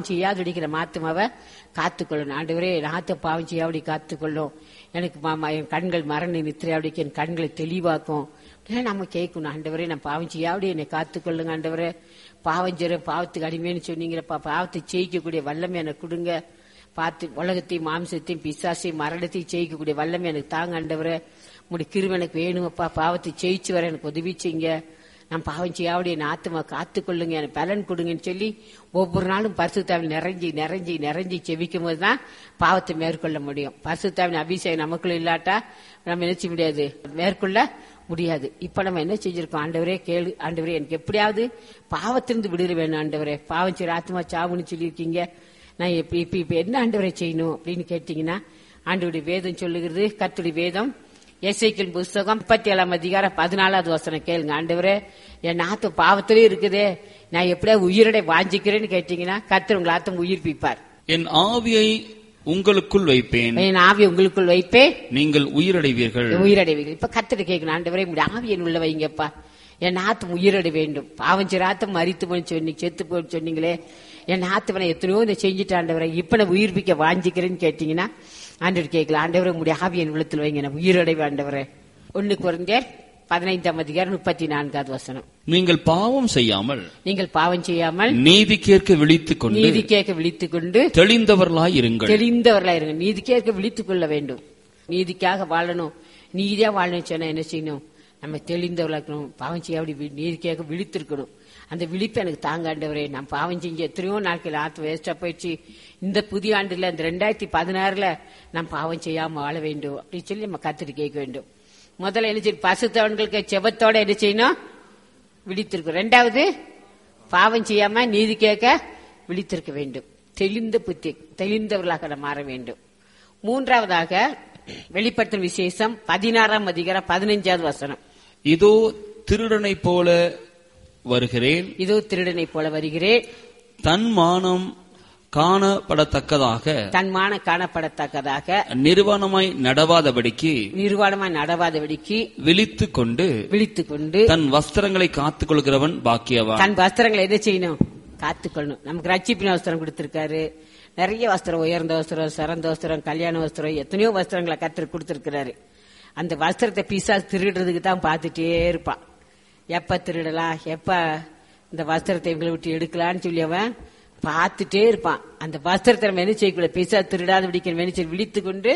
பாவம் செய்யாது அடிக்கிற மாத்துமாவை காத்துக்கொள்ளணும் ஆண்டவரே என் ஆத்த பாவம் செய்யாபடி காத்துக்கொள்ளும் எனக்கு மாமா என் கண்கள் மரண நித்திரையாடிக்கு என் கண்களை தெளிவாக்கும் அப்படிலாம் நம்ம கேட்கணும் ஆண்டவரே நான் பாவம் செய்யாபடி என்னை காத்துக்கொள்ளுங்க ஆண்டவரே பாவம் செய்ற பாவத்துக்கு அடிமைன்னு சொன்னீங்களப்பா பாவத்தை ஜெயிக்கக்கூடிய வல்லமை எனக்கு கொடுங்க பார்த்து உலகத்தையும் மாம்சத்தையும் பிசாசையும் மரணத்தையும் ஜெயிக்கக்கூடிய வல்லமை எனக்கு தாங்க ஆண்டவரே உங்களுடைய கிருபை எனக்கு வேணுமப்பா பாவத்தை ஜெயிச்சு வர எனக்கு உதவி செய்யுங்க நான் பாவம் செய்யாவுடைய என் ஆத்துமா காத்துக்கொள்ளுங்க எனக்கு பலன் கொடுங்கன்னு சொல்லி ஒவ்வொரு நாளும் பரிசுத்தாவில் நிறைஞ்சி நிறைஞ்சி நிறைஞ்சி செவிக்கும் போது தான் பாவத்தை மேற்கொள்ள முடியும் பரிசுத்தாவின் அபிஷேகம் நமக்குள்ள இல்லாட்டா நம்ம என்ன செய்ய முடியாது மேற்கொள்ள முடியாது இப்ப நம்ம என்ன செஞ்சிருக்கோம் ஆண்டவரே கேளு ஆண்டவரே எனக்கு எப்படியாவது பாவத்திலிருந்து விடுதலை வேணும் ஆண்டவரே பாவம் செய்ய ஆத்மா சாவுன்னு சொல்லியிருக்கீங்க நான் இப்ப இப்ப இப்ப என்ன ஆண்டவரை செய்யணும் அப்படின்னு கேட்டீங்கன்னா ஆண்டவருடைய வேதம் சொல்லுகிறது கர்த்தருடைய வேதம் எஸ்ஐக்கின் புஸ்தகம் முப்பத்தி ஏழாம் அதிகாரம் பதினாலாவது வசனம் கேளுங்க ஆண்டவரே என் ஆத்து பாவத்திலே இருக்குதே நான் எப்படியா உயிரடை வாஞ்சிக்கிறேன்னு கேட்டீங்கன்னா கர்த்தர் உங்களை ஆத்தம் உயிர்ப்பிப்பார் என் ஆவியை உங்களுக்குள் வைப்பேன் என் ஆவி உங்களுக்குள் வைப்பேன் நீங்கள் உயிரடைவீர்கள் உயிரடைவீர்கள் இப்ப கத்திட்டு கேட்கணும் ஆண்டவரே உங்களுடைய ஆவியன் உள்ள வைங்கப்பா என் ஆத்தம் உயிரடை வேண்டும் பாவம் சிராத்தம் மறித்து போய் சொன்னி செத்து போய் சொன்னீங்களே என் ஆத்தவனை எத்தனையோ இந்த செஞ்சுட்டு ஆண்டவரை இப்ப நான் உயிர்ப்பிக்க வாஞ்சிக்கிறேன்னு கேட்டீங்கன்னா ஆண்டவர் கேட்கல ஆண்டவரை உங்களுடைய ஆவியன் உள்ளத்தில் வைங்க நான் உயிரடைவு ஆண்டவரே ஒண்ணு குறைஞ்ச பதினைந்தாம் அதிகாரம் முப்பத்தி நான்காவது வசனம் நீங்கள் பாவம் செய்யாமல் நீங்கள் பாவம் செய்யாமல் நீதி கேட்க விழித்துக் கொண்டு நீதி கேட்க விழித்துக் கொண்டு தெளிந்தவர்களாய் இருங்கள் தெளிந்தவர்களா இருங்க நீதி கேட்க விழித்துக் கொள்ள வேண்டும் நீதிக்காக வாழணும் நீதியா வாழணும் சொன்னா என்ன செய்யணும் நம்ம தெளிந்தவர்களா இருக்கணும் பாவம் செய்ய அப்படி நீதி கேட்க விழித்திருக்கணும் அந்த விழிப்பு எனக்கு தாங்காண்டவரே நான் பாவம் செஞ்சு எத்தனையோ நாட்கள் ஆத்து வேஸ்டா போயிடுச்சு இந்த புதிய ஆண்டுல இந்த ரெண்டாயிரத்தி பதினாறுல நான் பாவம் செய்யாம வாழ வேண்டும் அப்படின்னு சொல்லி நம்ம கத்துட்டு கேட்க வேண்டும் முதல்ல என்ன செய்யணும் பசுத்தவன்களுக்கு செபத்தோட என்ன செய்யணும் விழித்திருக்கும் ரெண்டாவது பாவம் செய்யாம நீதி கேட்க விழித்திருக்க வேண்டும் தெளிந்த புத்தி தெளிந்தவர்களாக நாம் மாற வேண்டும் மூன்றாவதாக வெளிப்படுத்தும் விசேஷம் பதினாறாம் அதிகாரம் பதினைஞ்சாவது வசனம் இதோ திருடனைப் போல வருகிறேன் இதோ திருடனை போல வருகிறேன் தன் மானம் காணப்படத்தக்கதாக தன்மான காணப்படத்தக்கதாக நிர்வாணமாய் நடவாதபடிக்கு நிர்வாணமாய் நடவாதபடிக்கு விழித்துக் கொண்டு விழித்துக் கொண்டு தன் வஸ்திரங்களை காத்துக் கொள்கிறவன் பாக்கியவான் தன் வஸ்திரங்களை எதை செய்யணும் காத்துக்கொள்ளணும் நமக்கு ரட்சிப்பின் வஸ்திரம் கொடுத்திருக்காரு நிறைய வஸ்திரம் உயர்ந்த வஸ்திரம் சிறந்த வஸ்திரம் கல்யாண வஸ்திரம் எத்தனையோ வஸ்திரங்களை கத்தர் கொடுத்திருக்கிறாரு அந்த வஸ்திரத்தை பீசா திருடுறதுக்கு தான் பார்த்துட்டே இருப்பான் எப்ப திருடலாம் எப்ப இந்த வஸ்திரத்தை இவங்களை விட்டு எடுக்கலாம்னு சொல்லி அவன் பார்த்துட்டே இருப்பான் அந்த வஸ்திரத்தை நம்ம என்ன செய்யக்கூடாது பீசா திருடாத பிடிக்கிற மெனிச்சர் விழித்து கொண்டு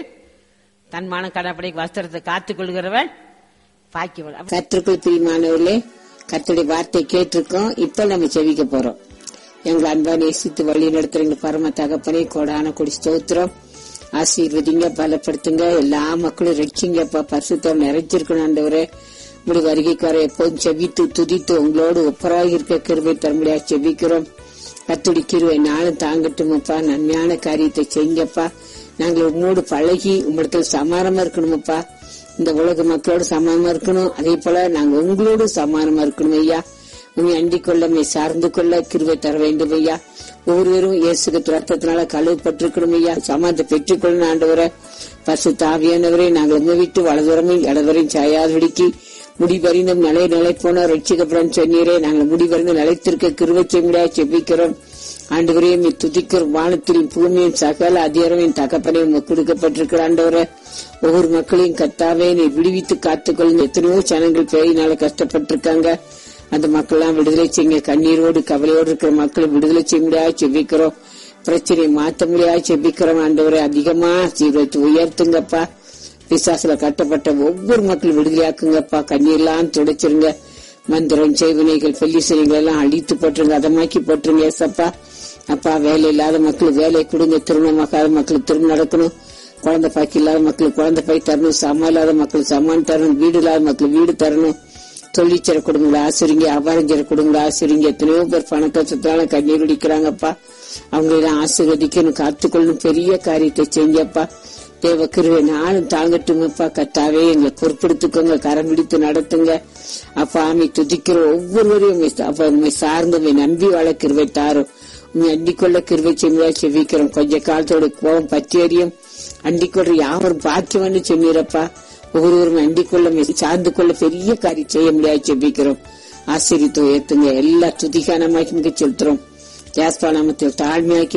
தன் மான கடப்படை வஸ்திரத்தை காத்துக் கொள்கிறவன் பாக்கியவன் கத்திற்குள் பிரியமானவர்களே கர்த்தருடைய வார்த்தை கேட்டிருக்கோம் இப்ப நம்ம செவிக்க போறோம் எங்களை அன்பா நேசித்து வழி நடத்துறீங்க பரம தகப்பனே கோடான கொடி ஸ்தோத்திரம் ஆசீர்வதிங்க பலப்படுத்துங்க எல்லா மக்களும் ரட்சிங்கப்பா பரிசுத்தம் நிறைஞ்சிருக்கணும் ஆண்டவரே முடி வருகைக்கு வர எப்போதும் செவித்து துதித்து உங்களோடு ஒப்பராக இருக்க கிருபை தரமுடியா செவிக்கிறோம் கத்துடி கிருவை நாளும் தாங்கட்டுமப்பா நன்மையான காரியத்தை செய்யுங்கப்பா நாங்கள் உங்களோடு பழகி உங்களிடத்துல சமானமா இருக்கணுமப்பா இந்த உலக மக்களோடு சமானமா இருக்கணும் அதே போல நாங்க உங்களோடு சமானமா இருக்கணும் ஐயா உண்மை அண்டிக் கொள்ள மே சார்ந்து கொள்ள கிருவை தர வேண்டும் ஐயா ஒவ்வொருவரும் இயேசுக்கு ரத்தத்தினால கழுவப்பட்டிருக்கணும் ஐயா சமாதத்தை பெற்றுக்கொள்ளணும் ஆண்டவரை பசு தாவியானவரை நாங்கள் உங்க விட்டு வலதுரமும் இடதுவரையும் சாயாதபடிக்கு முடிவறிந்தும் நிலை நிலை போன ரட்சிக்கப்புறம் சொன்னீரே நாங்கள் முடிவறிந்து நிலைத்திருக்க கிருவச்சை முடியாது செபிக்கிறோம் ஆண்டவரையும் துதிக்கிறோம் வானத்திலும் பூமியும் சகல அதிகாரமையும் தகப்பனையும் கொடுக்கப்பட்டிருக்கிற ஆண்டவரை ஒவ்வொரு மக்களையும் கத்தாவே நீ விடுவித்து காத்துக்கொள்ளுங்க எத்தனையோ ஜனங்கள் பேயினால கஷ்டப்பட்டிருக்காங்க அந்த மக்கள்லாம் விடுதலை செய்யுங்க கண்ணீரோடு கவலையோடு இருக்கிற மக்களை விடுதலை செய்ய முடியாது செபிக்கிறோம் பிரச்சனையை மாத்த முடியாது செபிக்கிறோம் ஆண்டவரை அதிகமா சீர்வத்து உயர்த்துங்கப்பா பிசாசுல கட்டப்பட்ட ஒவ்வொரு மக்களும் விடுதலையாக்குங்கப்பா கண்ணீர்லாம் துடைச்சிருங்க மந்திரம் செய்வினைகள் பெல்லிசனைகள் எல்லாம் அழித்து போட்டுருங்க அதமாக்கி போட்டுருங்க ஏசப்பா அப்பா வேலை இல்லாத மக்களுக்கு வேலை கொடுங்க திருமணமாக்காத மக்களுக்கு திருமணம் நடக்கணும் குழந்தை பாக்கி இல்லாத மக்களுக்கு குழந்தை பாய் தரணும் சமம் இல்லாத மக்களுக்கு சமான் தரணும் வீடு இல்லாத மக்களுக்கு வீடு தரணும் தொழிற்சர குடும்பங்களை ஆசிரிங்க அபாரஞ்சர குடும்பங்களை ஆசிரிங்க எத்தனையோ பேர் பண கஷ்டத்தால கண்ணீர் அடிக்கிறாங்கப்பா அவங்களெல்லாம் ஆசீர்வதிக்கணும் காத்துக்கொள்ளணும் பெரிய காரியத்தை செஞ்சப்பா தேவ கிருவை நானும் தாங்கட்டுமப்பா கத்தாவே எங்களை பொறுப்படுத்திக்கோங்க கரம் பிடித்து நடத்துங்க அப்பா ஆமை துதிக்கிற ஒவ்வொருவரையும் உம்மை சா- அப்பா உண்மை சார்ந்து உண்மை நம்பி வாழ கிருவை தாரும் உண்மை அண்டிக்கொள்ள கிருவை செம்மையா செவிக்கிறோம் கொஞ்ச காலத்தோட கோபம் பச்சேரியும் அண்டிக்கொள்ள யாவரும் பாக்கியம்னு சொன்னீரப்பா ஒவ்வொருவரும் அண்டிக்கொள்ள உம்மை சார்ந்து கொள்ள பெரிய காரியம் செய்ய முடியாது செபிக்கிறோம் ஆசிரித்து உயர்த்துங்க எல்லா துதிகானமாக்கி செலுத்துறோம் ஜாஸ்பா நாமத்தில் தாழ்மையாக்கி